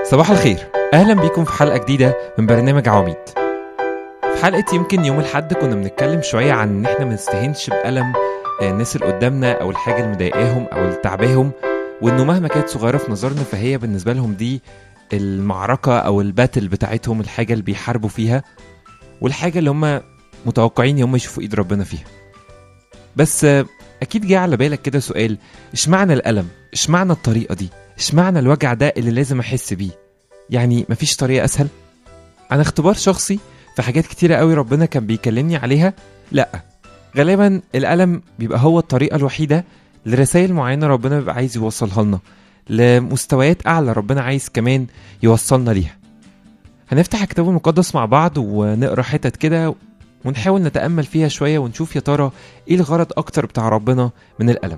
صباح الخير اهلا بيكم في حلقه جديده من برنامج عواميد في حلقه يمكن يوم الاحد كنا بنتكلم شويه عن ان احنا ما نستهينش بالم آه، الناس اللي قدامنا او الحاجه اللي مضايقاهم او اللي تعباهم وانه مهما كانت صغيره في نظرنا فهي بالنسبه لهم دي المعركه او الباتل بتاعتهم الحاجه اللي بيحاربوا فيها والحاجه اللي هم متوقعين هم يشوفوا ايد ربنا فيها بس آه، اكيد جه على بالك كده سؤال اشمعنى الالم اشمعنى الطريقه دي اشمعنى الوجع ده اللي لازم احس بيه يعني مفيش طريقه اسهل عن اختبار شخصي في حاجات كتيره قوي ربنا كان بيكلمني عليها لا غالبا الالم بيبقى هو الطريقه الوحيده لرسائل معينه ربنا بيبقى عايز يوصلها لنا لمستويات اعلى ربنا عايز كمان يوصلنا ليها هنفتح الكتاب المقدس مع بعض ونقرا حتت كده ونحاول نتامل فيها شويه ونشوف يا ترى ايه الغرض اكتر بتاع ربنا من الالم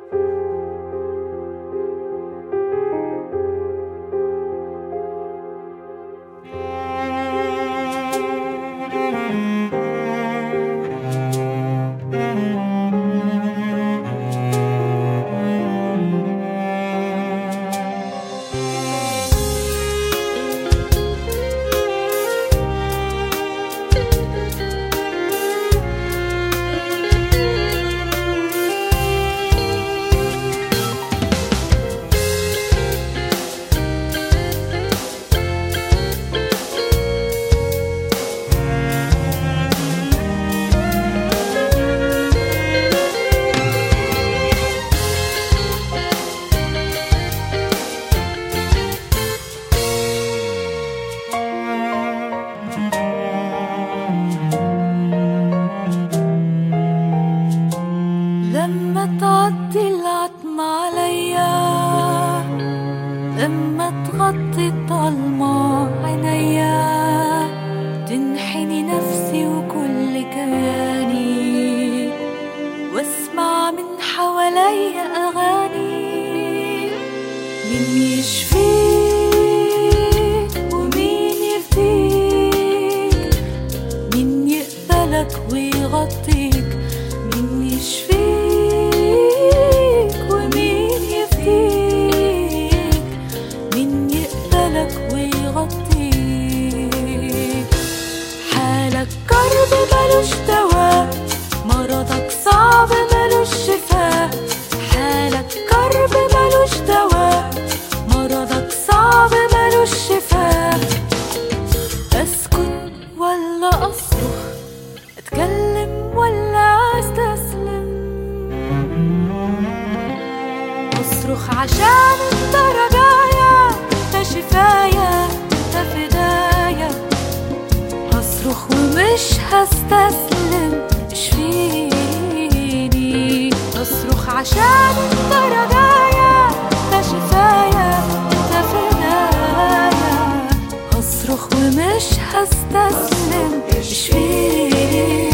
لما تعدي العتمة عليا لما تغطي الضلمة عينيا تنحني نفسي وكل كياني واسمع من حواليا أغاني مين يشفيك ومين يفديك مين يقبلك ويغطيك مين يشفيك ومين يفديك مين يقبلك ويغطيك حالك كرب ملوش دواء مرضك صعب ملوش شفاء حالك كرب ملوش دواء مرضك صعب ملوش شفاء اسكت ولا اصرخ اتكلم ولا استسلم اصرخ عشان انت رجايا انت شفايا انت فدايا هصرخ ومش هستسلم اشفيني اصرخ عشان انت رجايا انت شفايا انت فدايا هصرخ ومش هستسلم اشفيني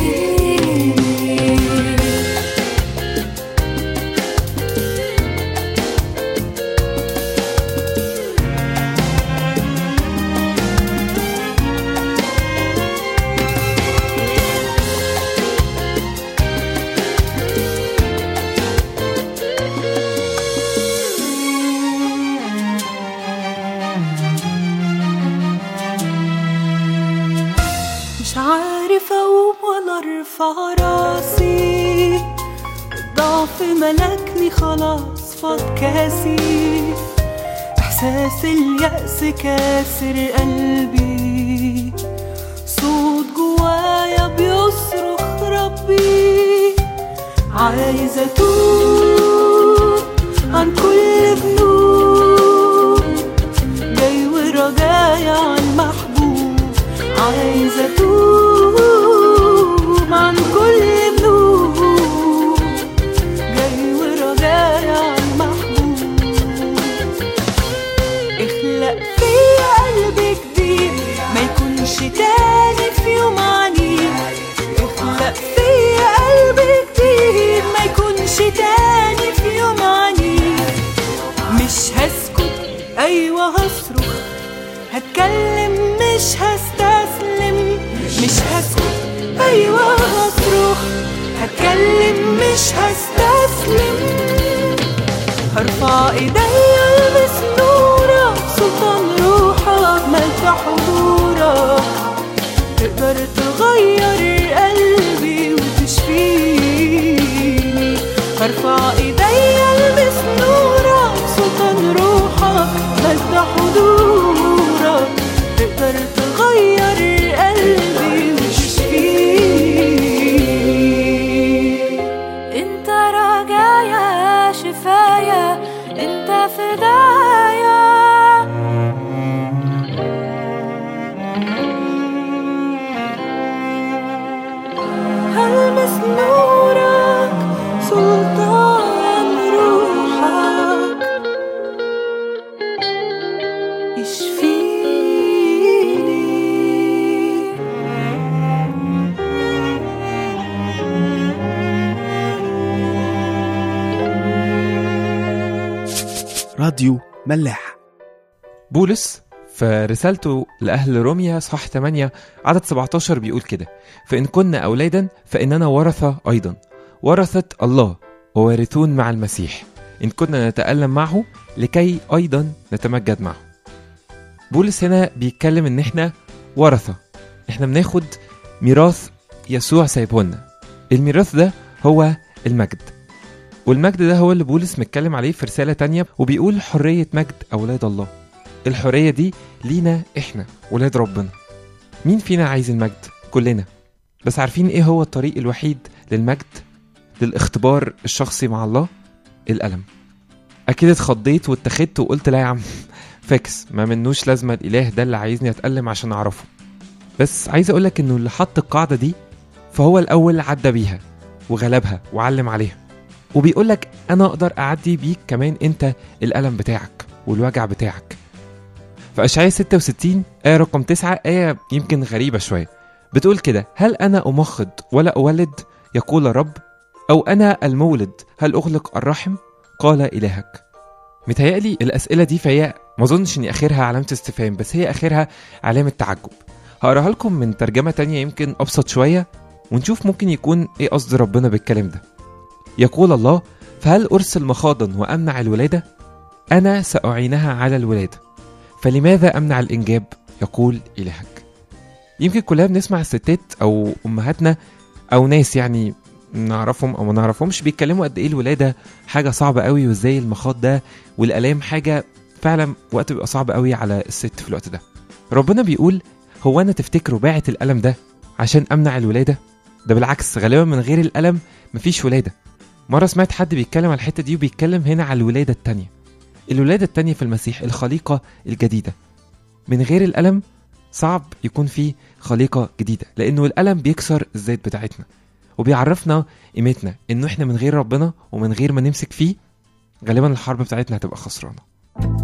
مش عارف اقوم ولا ارفع راسي الضعف ملكني خلاص فاض كاسي احساس اليأس كاسر قلبي صوت جوايا بيصرخ ربي عايزة اتوب عن كل ذنوب جاي ورجايا عن محبوب عايزة اتوب عن كل ذنوب جاي ورجايا عن محبوب اخلق فيا قلب جديد ما يكونش تاني في يوم عنيد اخلق فيا قلب جديد ما يكونش تاني في يوم عنيد مش هسكت ايوه هصرخ هتكلم مش هستسلم مش هسكت ايوه هصرخ هتكلم مش هستسلم هرفع ايديا البس نورك سلطان روح بحضورك تقدر تغير قلبي وتشفيه انت رجايا شفايا انت فدايا هلمس نورك سلطان روحك يشفيني راديو ملاح بولس في رسالته لأهل روميا صح 8 عدد 17 بيقول كده فإن كنا أولادا فإننا ورثة أيضا ورثة الله ووارثون مع المسيح إن كنا نتألم معه لكي أيضا نتمجد معه بولس هنا بيتكلم إن إحنا ورثة إحنا بناخد ميراث يسوع سايبه لنا الميراث ده هو المجد والمجد ده هو اللي بولس متكلم عليه في رسالة تانية وبيقول حرية مجد أولاد الله الحرية دي لينا إحنا ولاد ربنا مين فينا عايز المجد؟ كلنا بس عارفين إيه هو الطريق الوحيد للمجد؟ للاختبار الشخصي مع الله؟ الألم أكيد اتخضيت واتخذت وقلت لا يا عم فاكس ما منوش لازمة الإله ده اللي عايزني أتألم عشان أعرفه بس عايز أقولك إنه اللي حط القاعدة دي فهو الأول عدى بيها وغلبها وعلم عليها وبيقولك أنا أقدر أعدي بيك كمان أنت الألم بتاعك والوجع بتاعك في أشعياء 66 آية رقم 9 آية يمكن غريبة شوية بتقول كده هل أنا أمخض ولا أولد يقول الرب أو أنا المولد هل أغلق الرحم قال إلهك متهيألي الأسئلة دي فهي ما أظنش إن آخرها علامة استفهام بس هي آخرها علامة تعجب هقراها لكم من ترجمة تانية يمكن أبسط شوية ونشوف ممكن يكون إيه قصد ربنا بالكلام ده يقول الله فهل أرسل مخاضا وأمنع الولادة؟ أنا سأعينها على الولادة فلماذا أمنع الإنجاب؟ يقول إلهك يمكن كلنا بنسمع الستات أو أمهاتنا أو ناس يعني نعرفهم أو ما نعرفهمش بيتكلموا قد إيه الولادة حاجة صعبة قوي وإزاي المخاض ده والآلام حاجة فعلا وقت بيبقى صعب قوي على الست في الوقت ده ربنا بيقول هو أنا تفتكروا باعت الألم ده عشان أمنع الولادة؟ ده بالعكس غالبا من غير الألم مفيش ولادة مرة سمعت حد بيتكلم على الحتة دي وبيتكلم هنا على الولادة التانية الولادة التانية في المسيح الخليقة الجديدة من غير الألم صعب يكون في خليقة جديدة لأنه الألم بيكسر الذات بتاعتنا وبيعرفنا قيمتنا إنه إحنا من غير ربنا ومن غير ما نمسك فيه غالبا الحرب بتاعتنا هتبقى خسرانة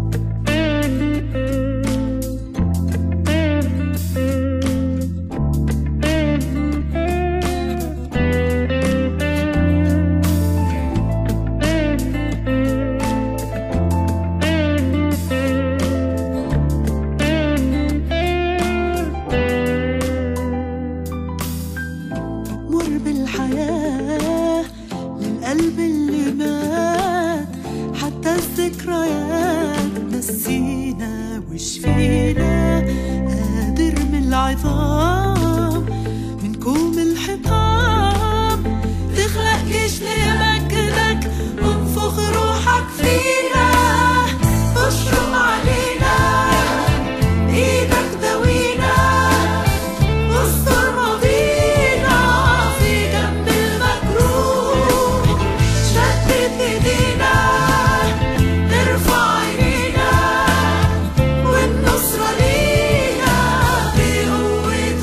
مر بالحياة للقلب اللي مات حتى الذكريات نسينا وشفينا قادر من العظام من كوم الحطام تخلق جيش لمجدك وانفخ روحك فينا اشرب علينا ايدك دوينا واستر ماضينا في جنب المجروح شدد ايدينا نرفع عينينا والنصرة لينا بقوة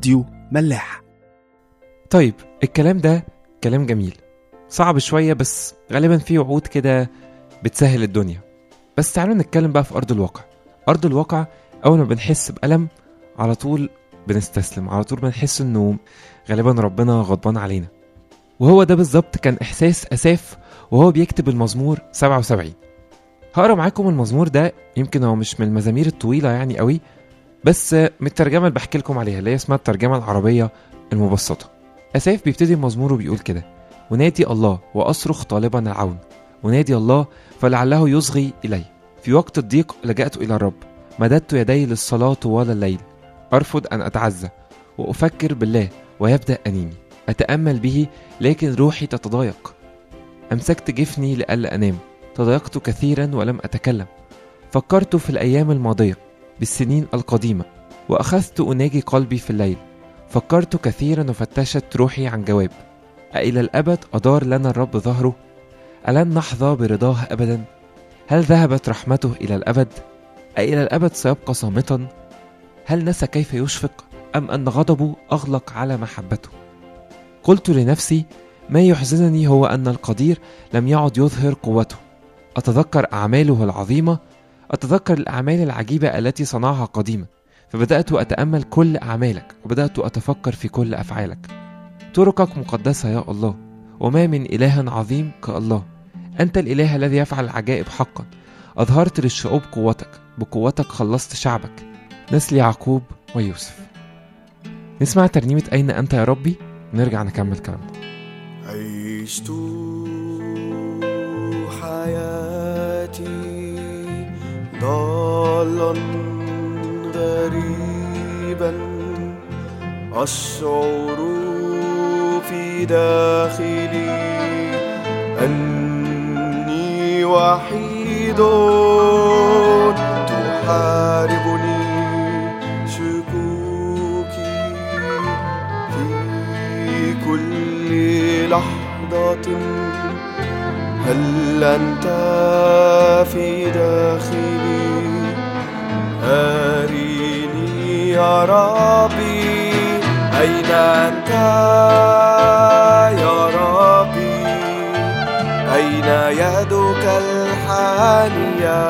راديو ملاح طيب الكلام ده كلام جميل صعب شوية بس غالبا فيه وعود كده بتسهل الدنيا بس تعالوا نتكلم بقى في أرض الواقع أرض الواقع أول ما بنحس بألم على طول بنستسلم على طول بنحس إنه غالبا ربنا غضبان علينا وهو ده بالظبط كان إحساس أساف وهو بيكتب المزمور 77 هقرا معاكم المزمور ده يمكن هو مش من المزامير الطويلة يعني قوي بس من الترجمة اللي بحكي لكم عليها اللي هي اسمها الترجمة العربية المبسطة أساف بيبتدي المزمور وبيقول كده ونادي الله وأصرخ طالبا العون ونادي الله فلعله يصغي إلي في وقت الضيق لجأت إلى الرب مددت يدي للصلاة طوال الليل أرفض أن أتعزى وأفكر بالله ويبدأ أنيني أتأمل به لكن روحي تتضايق أمسكت جفني لئلا أنام تضايقت كثيرا ولم أتكلم فكرت في الأيام الماضية بالسنين القديمة وأخذت أناجي قلبي في الليل فكرت كثيرا وفتشت روحي عن جواب أإلى الأبد أدار لنا الرب ظهره ألن نحظى برضاه أبدا هل ذهبت رحمته إلى الأبد أإلى الأبد سيبقى صامتا هل نسى كيف يشفق أم أن غضبه أغلق على محبته قلت لنفسي ما يحزنني هو أن القدير لم يعد يظهر قوته أتذكر أعماله العظيمة أتذكر الأعمال العجيبة التي صنعها قديما فبدأت أتأمل كل أعمالك وبدأت أتفكر في كل أفعالك طرقك مقدسة يا الله وما من إله عظيم كالله أنت الإله الذي يفعل العجائب حقا أظهرت للشعوب قوتك بقوتك خلصت شعبك نسل يعقوب ويوسف نسمع ترنيمة أين أنت يا ربي ونرجع نكمل كلامنا عشت حياتي ضالا غريبا أشعر في داخلي أني وحيد تحاربني شكوكي في كل لحظة هل أنت في داخلي أريني يا ربي أين أنت يا ربي أين يدك الحانية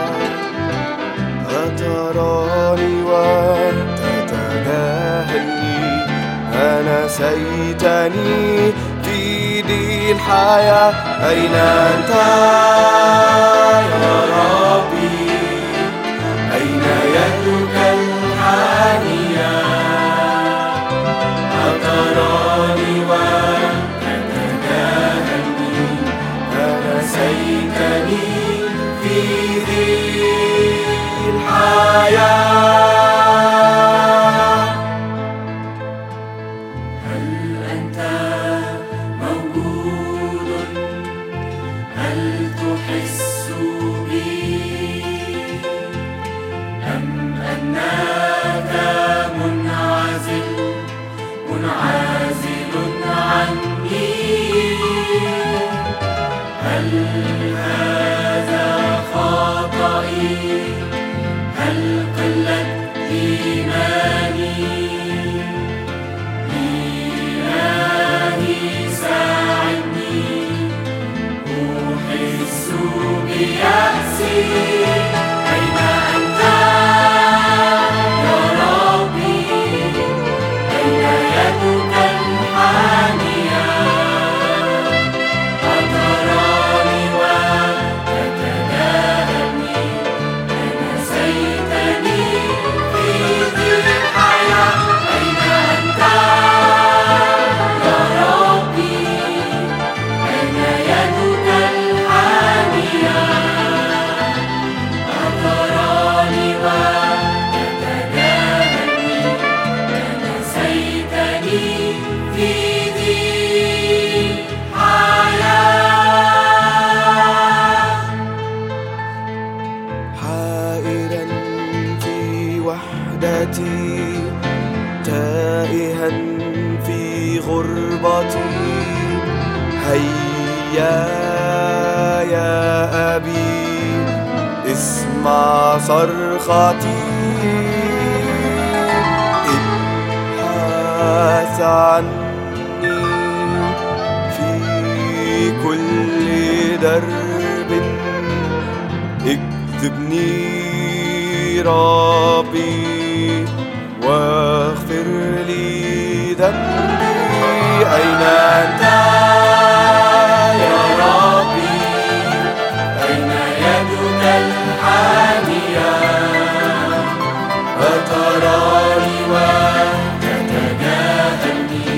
أتراني وتتجاهلني أنسيتني في ذي الحياة أين أنت يا ربي أين يدك الحانية أتراني وتتجاهلني أنسيتني في ذي الحياة هل أنت موجود هل تحس بي أم أنك منعزل منعزل عني هل هذا خطئي هل قلة إيماني إلهي ساعدني أحس بيأسي أين أنت يا ربي أين يدك الحانية أتراني وتتجاهلني أنسيتني في ذي الحياة أين أنت يا ربي أين يدك الحانية أتراني وتتجاهلني أنسيتني في ذي الحياة حائرا في وحدتي تائها في غربتي هيا يا أبي اسمع صرختي ابحث عني في كل درب اكتبني ربي واغفر لي ذنبي أين أنت يا ربي أين يدك الحامية أتراني وتتجاهلني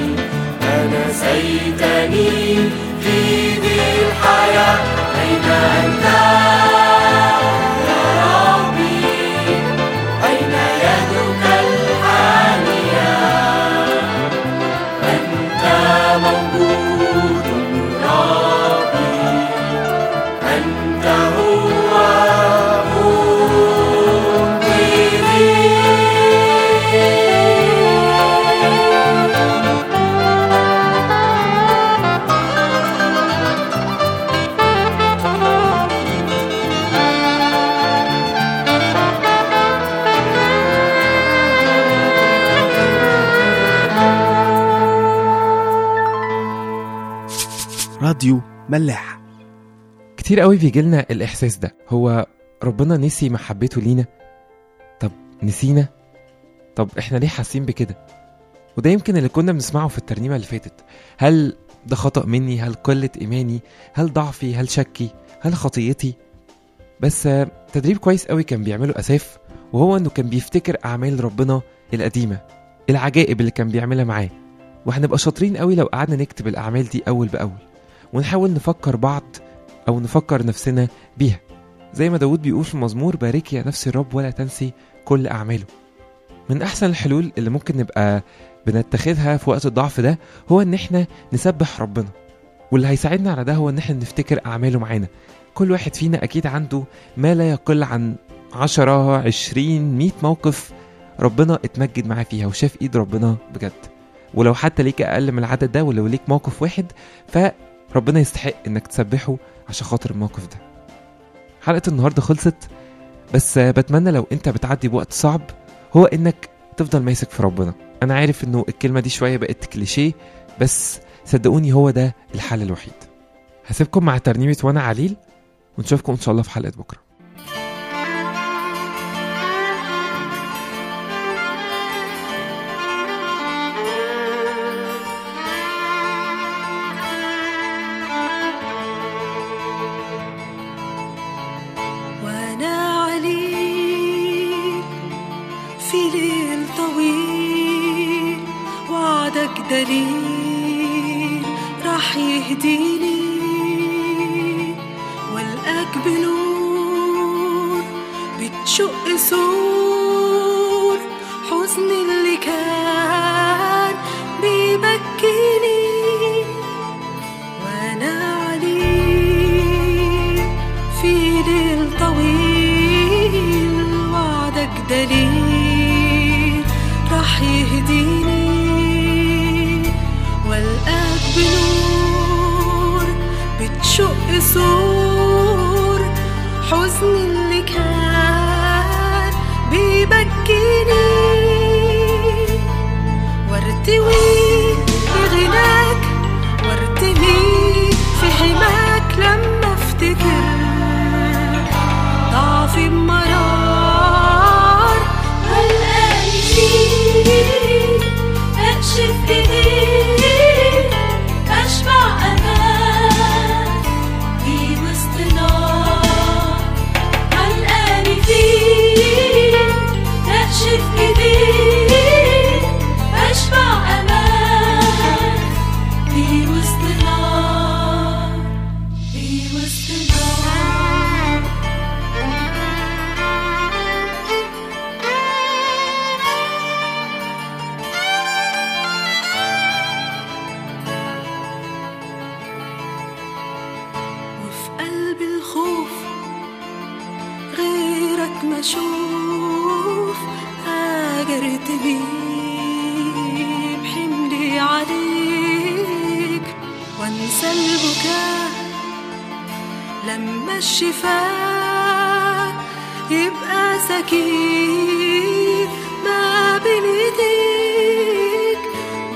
أنسيتني في ذي الحياة أين أنت يا ربي أين يدك الحامية أنت موجود ربي أنت هو منقذي راديو ملاح كتير قوي بيجي لنا الإحساس ده هو ربنا نسي محبته لينا طب نسينا طب احنا ليه حاسين بكده وده يمكن اللي كنا بنسمعه في الترنيمة اللي فاتت هل ده خطأ مني هل قلة إيماني هل ضعفي هل شكي هل خطيتي بس آه، تدريب كويس قوي كان بيعمله أساف وهو إنه كان بيفتكر أعمال ربنا القديمة العجائب اللي كان بيعملها معاه وهنبقى شاطرين قوي لو قعدنا نكتب الأعمال دي أول بأول ونحاول نفكر بعض أو نفكر نفسنا بيها زي ما داود بيقول في المزمور بارك يا نفسي الرب ولا تنسي كل أعماله من أحسن الحلول اللي ممكن نبقى بنتخذها في وقت الضعف ده هو إن إحنا نسبح ربنا واللي هيساعدنا على ده هو إن إحنا نفتكر أعماله معانا كل واحد فينا أكيد عنده ما لا يقل عن عشرة عشرين مئة موقف ربنا اتمجد معاه فيها وشاف إيد ربنا بجد ولو حتى ليك أقل من العدد ده ولو ليك موقف واحد فربنا يستحق إنك تسبحه عشان خاطر الموقف ده حلقة النهاردة خلصت بس بتمنى لو انت بتعدي بوقت صعب هو انك تفضل ماسك في ربنا انا عارف انه الكلمة دي شوية بقت كليشيه بس صدقوني هو ده الحل الوحيد هسيبكم مع ترنيمة وانا عليل ونشوفكم ان شاء الله في حلقة بكرة وانا عليك في ليل طويل وعدك دليل راح يهديني والقاك بنور بتشق سور حزن اللي كان بيبكيني وانا عليك في ليل طويل وعدك دليل راح يهديني والقاك بنور بتشق سور حزن اللي كان بيبكيني وارتوي بغناك وارتمي في حماك لما افتكر ضعفي بمرار والآن فيك اكشف ايديك اشبع امان في وسط نار علقاني فيك اكشف ايديك اشبع امان في وسط نار في وسط نار وفي قلب الخوف غيرك ما اشوف هاجرت بيه بحملي عليك وانسى البكاء لما الشفاء يبقى سكين ما بين ايديك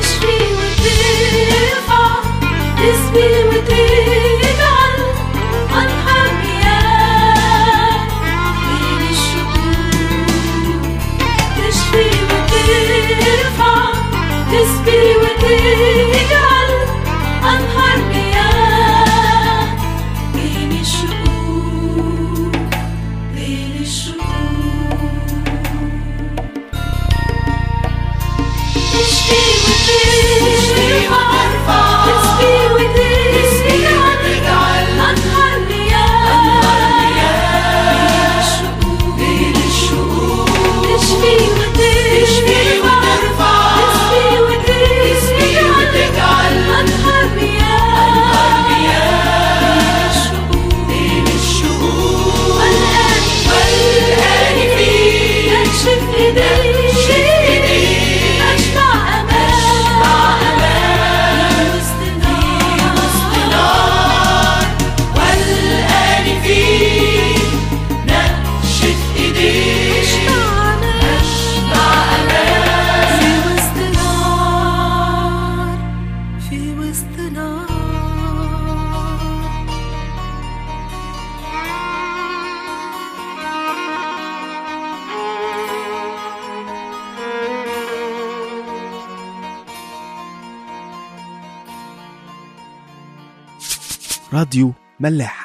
تشفي وترفع تسبي وتجعل أنهار مياه بين الشكوك تشفي وترفع تسبي وتجعل أنهار مياه بين الشكوك بين الشكوك تشفي وترفع تسبي وتجعل أنهار مياه بين الشكوك تشفي وترفع تسبي وتجعل أنهار مياه بين الشكوك والآن والآن تكشف إيديك أشبع أمان وسط نار والآن في نكشف إيديك أشبع أمان في وسط نار في وسط نار راديو ملاح